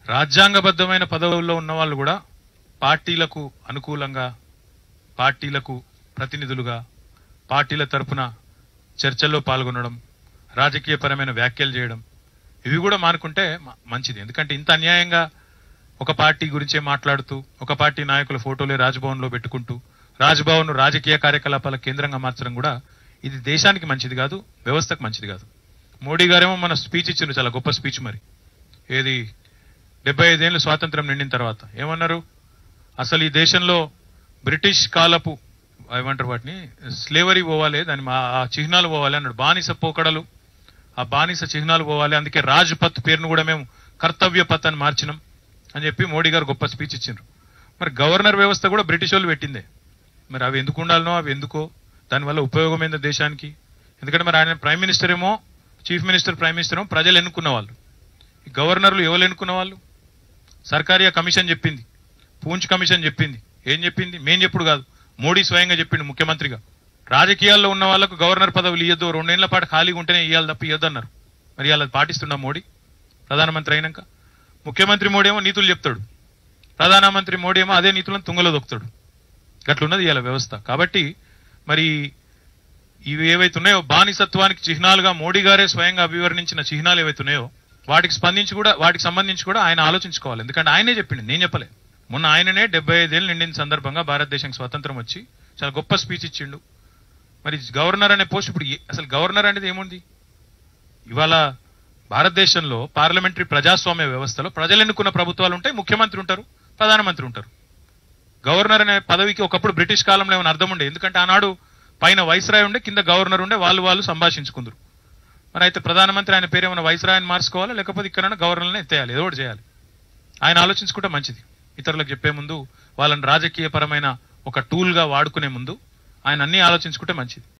రాజ్యాంగబద్ధమైన పదవుల్లో ఉన్న వాళ్ళు కూడా పార్టీలకు అనుకూలంగా పార్టీలకు ప్రతినిధులుగా పార్టీల తరపున చర్చల్లో పాల్గొనడం రాజకీయపరమైన వ్యాఖ్యలు చేయడం ఇవి కూడా మానుకుంటే మ- మంచిది ఎందుకంటే ఇంత అన్యాయంగా ఒక పార్టీ గురించే మాట్లాడుతూ ఒక పార్టీ నాయకుల ఫోటోలే రాజ్భవన్లో పెట్టుకుంటూ రాజ్భవన్ రాజకీయ కార్యకలాపాల కేంద్రంగా మార్చడం కూడా ఇది దేశానికి మంచిది కాదు వ్యవస్థకు మంచిది కాదు మోడీ గారేమో మన స్పీచ్ ఇచ్చిండ్రు చాలా గొప్ప స్పీచ్ మరి ఏది డెబ్బై ఐదేళ్ళు స్వాతంత్రం నిండిన తర్వాత ఏమన్నారు అసలు ఈ దేశంలో బ్రిటిష్ కాలపు ఏమంటారు వాటిని స్లేవరీ పోవాలి దాని మా ఆ చిహ్నాలు పోవాలి అన్నాడు బానిస పోకడలు ఆ బానిస చిహ్నాలు పోవాలి అందుకే రాజ్ పత్ పేరును కూడా మేము కర్తవ్య పత్ అని మార్చినాం అని చెప్పి మోడీ గారు గొప్ప స్పీచ్ ఇచ్చిండ్రు మరి గవర్నర్ వ్యవస్థ కూడా బ్రిటిష్ వాళ్ళు పెట్టిందే మరి అవి ఎందుకు ఉండాలనో అవి ఎందుకో దానివల్ల ఉపయోగం ఏందో దేశానికి ఎందుకంటే మరి ఆయన ప్రైమ్ మినిస్టర్ ఏమో చీఫ్ మినిస్టర్ ప్రైమ్ మినిస్టర్ ఏమో ప్రజలు ఎన్నుకున్న వాళ్ళు ఈ గవర్నర్లు ఎవరు ఎన్నుకున్న వాళ్ళు సర్కారియా కమిషన్ చెప్పింది పూంచ్ కమిషన్ చెప్పింది ఏం చెప్పింది మేం చెప్పుడు కాదు మోడీ స్వయంగా చెప్పిండు ముఖ్యమంత్రిగా రాజకీయాల్లో ఉన్న వాళ్ళకు గవర్నర్ పదవులు ఇయ్యొద్దు రెండేళ్ల పాటు ఖాళీగా ఉంటేనే ఇవ్వాలి తప్ప ఇవ్వద్దు అన్నారు మరి అలా పాటిస్తున్నా మోడీ ప్రధానమంత్రి అయినాక ముఖ్యమంత్రి మోడీ ఏమో నీతులు చెప్తాడు ప్రధానమంత్రి మోడీ ఏమో అదే నీతులను తుంగలో దొక్కుతాడు గట్లున్నది ఇవాళ వ్యవస్థ కాబట్టి మరి ఇవి ఏవైతే ఉన్నాయో బానిసత్వానికి చిహ్నాలుగా మోడీ గారే స్వయంగా అభివర్ణించిన చిహ్నాలు ఏవైతే ఉన్నాయో వాటికి స్పందించి కూడా వాటికి సంబంధించి కూడా ఆయన ఆలోచించుకోవాలి ఎందుకంటే ఆయనే చెప్పిండు నేను చెప్పలే మొన్న ఆయననే డెబ్బై ఐదేళ్ళు నిండిన సందర్భంగా భారతదేశానికి స్వాతంత్రం వచ్చి చాలా గొప్ప స్పీచ్ ఇచ్చిండు మరి గవర్నర్ అనే పోస్ట్ ఇప్పుడు ఏ- అసలు గవర్నర్ అనేది ఏముంది ఇవాళ భారతదేశంలో పార్లమెంటరీ ప్రజాస్వామ్య వ్యవస్థలో ప్రజలు ఎన్నుకున్న ప్రభుత్వాలు ఉంటాయి ముఖ్యమంత్రి ఉంటారు ప్రధానమంత్రి ఉంటారు గవర్నర్ అనే పదవికి ఒకప్పుడు బ్రిటిష్ కాలంలో ఏమైనా అర్థం ఉండే ఎందుకంటే ఆనాడు పైన వైస్రాయ్ ఉండే కింద గవర్నర్ ఉండే వాళ్ళు వాళ్ళు సంభాషించుకుందరు మరి అయితే ప్రధానమంత్రి ఆయన పేరు ఏమైనా వైస్రాయని మార్చుకోవాలా లేకపోతే ఇక్కడ గవర్నర్ని ఎత్తేయాలి ఏదో ఒకటి చేయాలి ఆయన ఆలోచించుకుంటే మంచిది ఇతరులకు చెప్పే ముందు వాళ్ళని రాజకీయపరమైన ఒక టూల్ గా వాడుకునే ముందు ఆయన అన్ని ఆలోచించుకుంటే మంచిది